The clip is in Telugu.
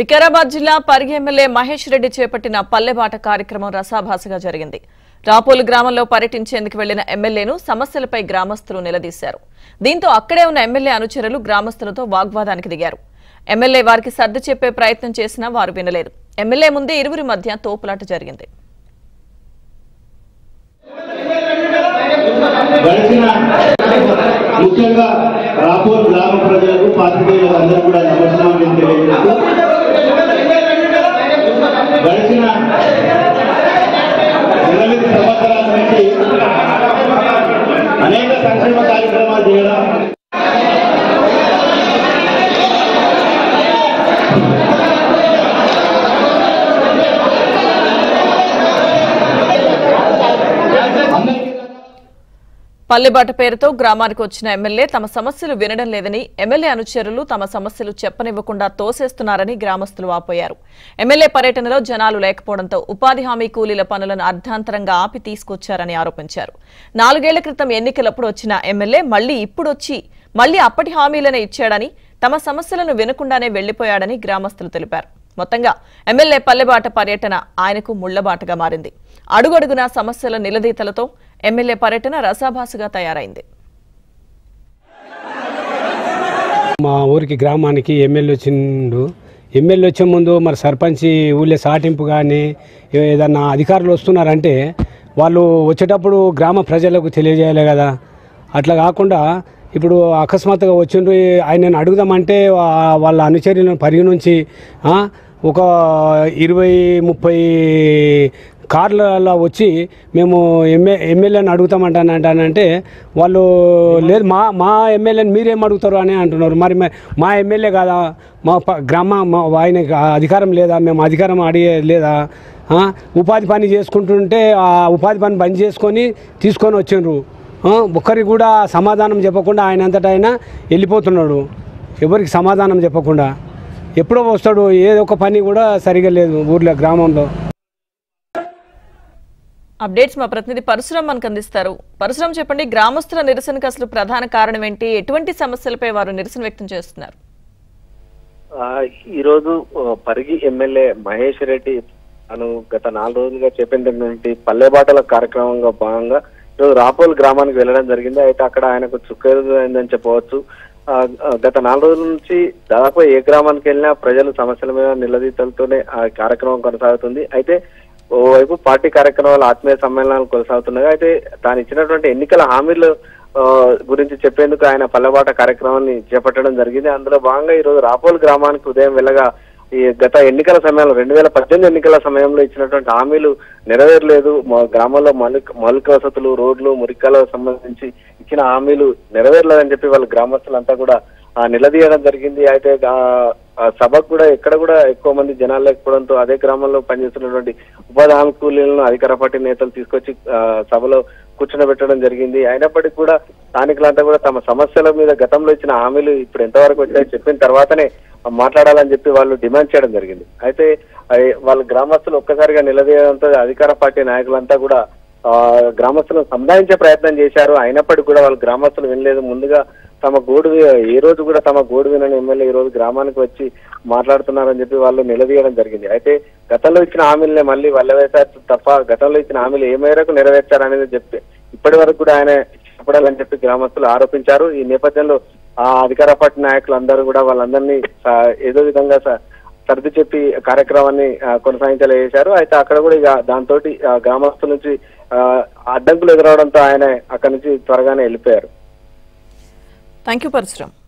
వికారాబాద్ జిల్లా పరిగి ఎమ్మెల్యే మహేష్ రెడ్డి చేపట్టిన పల్లెబాట కార్యక్రమం రసాభాసగా జరిగింది రాపోలు గ్రామంలో పర్యటించేందుకు వెళ్లిన ఎమ్మెల్యేను సమస్యలపై గ్రామస్తులు నిలదీశారు దీంతో అక్కడే ఉన్న ఎమ్మెల్యే అనుచరులు గ్రామస్తులతో వాగ్వాదానికి దిగారు ఎమ్మెల్యే వారికి సర్ది చెప్పే ప్రయత్నం చేసినా వారు వినలేదు ఎమ్మెల్యే ముందే ఇరువురి మధ్య తోపులాట జరిగింది గడిచిన ముఖ్యంగా రాపూర్ గ్రామ ప్రజలకు పాత్రికేయులకు అందరూ కూడా నమస్కారం తెలియజేస్తూ గడిచిన ఎనిమిది సంవత్సరాల నుంచి అనేక సంక్షేమ కార్యక్రమాలు చేయడం పల్లెబాట పేరుతో గ్రామానికి వచ్చిన ఎమ్మెల్యే తమ సమస్యలు వినడం లేదని ఎమ్మెల్యే అనుచరులు తమ సమస్యలు చెప్పనివ్వకుండా తోసేస్తున్నారని గ్రామస్తులు వాపోయారు ఎమ్మెల్యే పర్యటనలో జనాలు లేకపోవడంతో ఉపాధి హామీ కూలీల పనులను అర్ధాంతరంగా ఆపి తీసుకొచ్చారని ఆరోపించారు నాలుగేళ్ల క్రితం ఎన్నికలప్పుడు వచ్చిన ఎమ్మెల్యే మళ్లీ ఇప్పుడొచ్చి మళ్లీ అప్పటి హామీలనే ఇచ్చాడని తమ సమస్యలను వినకుండానే వెళ్లిపోయాడని గ్రామస్తులు తెలిపారు మొత్తంగా ఎమ్మెల్యే పల్లెబాట పర్యటన ఆయనకు ముళ్లబాటగా మారింది అడుగడుగునా సమస్యల నిలదీతలతో ఎమ్మెల్యే పర్యటన రసాభాసుగా తయారైంది మా ఊరికి గ్రామానికి ఎమ్మెల్యే వచ్చిండు ఎమ్మెల్యే వచ్చే ముందు మరి సర్పంచ్ ఊళ్ళో సాటింపు కానీ ఏదన్నా అధికారులు వస్తున్నారంటే వాళ్ళు వచ్చేటప్పుడు గ్రామ ప్రజలకు తెలియజేయాలి కదా అట్లా కాకుండా ఇప్పుడు అకస్మాత్తుగా వచ్చిండ్రు ఆయనను అడుగుదామంటే వా- వాళ్ళ అనుచరులను పరిగణించి ఆ, ఒక ఇరవై ముప్పై కార్లలో వచ్చి మేము ఎమ్మె ఎమ్మెల్యేని అడుగుతామంటానంటే వాళ్ళు లేదు మా మా ఎమ్మెల్యేని మీరేం అడుగుతారు అని అంటున్నారు మరి మే- మా ఎమ్మెల్యే కాదా మా ప- గ్రామ మా ఆయనకి అధికారం లేదా మేము అధికారం అడిగే లేదా ఆ? ఉపాధి పని చేసుకుంటుంటే ఆ ఉపాధి పని బంద్ చేసుకొని తీసుకొని వచ్చిండ్రు ఆ? ఒక్కరికి కూడా సమాధానం చెప్పకుండా ఆయన అంతటా ఆయన వెళ్ళిపోతున్నాడు ఎవరికి సమాధానం చెప్పకుండా ఎప్పుడో వస్తాడు ఏదో ఒక పని కూడా సరిగా లేదు ఊర్లో గ్రామంలో అప్డేట్స్ మా ప్రతినిధి పరశురాం మనకు అందిస్తారు పరశురాం చెప్పండి గ్రామస్తుల నిరసనకు అసలు ప్రధాన కారణం ఏంటి ఎటువంటి సమస్యలపై వారు నిరసన వ్యక్తం చేస్తున్నారు ఆ, ఈరోజు ఆ, పరిగి ఎమ్మెల్యే మహేష్ రెడ్డి అను గత నాలుగు రోజులుగా చేపట్టినటువంటి పల్లెబాటల కార్యక్రమంగా భాగంగా ఈరోజు రాపోల్ గ్రామానికి వెళ్ళడం జరిగింది అయితే అక్కడ ఆయనకు చుక్కెదురైందని చెప్పవచ్చు ఆ, ఆ, గత నాలుగు రోజుల నుంచి దాదాపు ఏ గ్రామానికి వెళ్ళినా ప్రజలు సమస్యల మీద నిలదీతలతోనే ఆ కార్యక్రమం కొనసాగుతుంది అయితే ఓవైపు పార్టీ కార్యక్రమాలు ఆత్మీయ సమ్మేళనాలు కొనసాగుతున్నాయి అయితే తాను ఇచ్చినటువంటి ఎన్నికల హామీలు ఆ, గురించి చెప్పేందుకు ఆయన పల్లెబాట కార్యక్రమాన్ని చేపట్టడం జరిగింది అందులో భాగంగా ఈ రోజు రాపోల్ గ్రామానికి ఉదయం వెళ్ళగా ఈ గత ఎన్నికల సమయంలో రెండు వేల పద్దెనిమిది ఎన్నికల సమయంలో ఇచ్చినటువంటి హామీలు నెరవేరలేదు మా గ్రామంలో మౌలిక మౌలిక వసతులు రోడ్లు మురికాలకు సంబంధించి ఇచ్చిన హామీలు నెరవేరలేదని చెప్పి వాళ్ళ గ్రామస్తులంతా కూడా ఆ, నిలదీయడం జరిగింది అయితే ఆ, ఆ సభకు కూడా ఎక్కడ కూడా ఎక్కువ మంది జనాలు లేకపోవడంతో అదే గ్రామంలో పనిచేస్తున్నటువంటి ఉపాధి హామీ కూలీలను అధికార పార్టీ నేతలు తీసుకొచ్చి ఆ, సభలో కూర్చునబెట్టడం జరిగింది అయినప్పటికీ కూడా స్థానికులంతా కూడా తమ సమస్యల మీద గతంలో ఇచ్చిన హామీలు ఇప్పుడు ఎంతవరకు వచ్చాయో చెప్పిన తర్వాతనే మాట్లాడాలని చెప్పి వాళ్ళు డిమాండ్ చేయడం జరిగింది అయితే అయి- వాళ్ళ గ్రామస్తులు ఒక్కసారిగా నిలదీయడంతో అధికార పార్టీ నాయకులంతా కూడా ఆ గ్రామస్తులను సంధానించే ప్రయత్నం చేశారు అయినప్పటికీ కూడా వాళ్ళు గ్రామస్తులు వినలేదు ముందుగా తమ గోడు వి- ఏ రోజు కూడా తమ గోడు వినని ఎమ్మెల్యే ఈ రోజు గ్రామానికి వచ్చి మాట్లాడుతున్నారని చెప్పి వాళ్ళు నిలదీయడం జరిగింది అయితే గతంలో ఇచ్చిన హామీలనే మళ్ళీ వల్లవేశారు తప్ప గతంలో ఇచ్చిన హామీలు ఏ మేరకు నెరవేర్చారనేది చెప్పి ఇప్పటి వరకు కూడా ఆయన చెప్పడాలని చెప్పి గ్రామస్తులు ఆరోపించారు ఈ నేపథ్యంలో ఆ అధికార పార్టీ నాయకులు అందరూ కూడా వాళ్ళందరినీ స- ఏదో విధంగా స- సర్ది చెప్పి కార్యక్రమాన్ని ఆ, కొనసాగించేలా చేశారు అయితే అక్కడ కూడా ఇక దాంతో గ్రామస్తుల నుంచి ఆ, అడ్డంకులు ఎదురవడంతో ఆయన అక్కడి నుంచి త్వరగానే వెళ్ళిపోయారు థ్యాంక్ యూ పరశురాం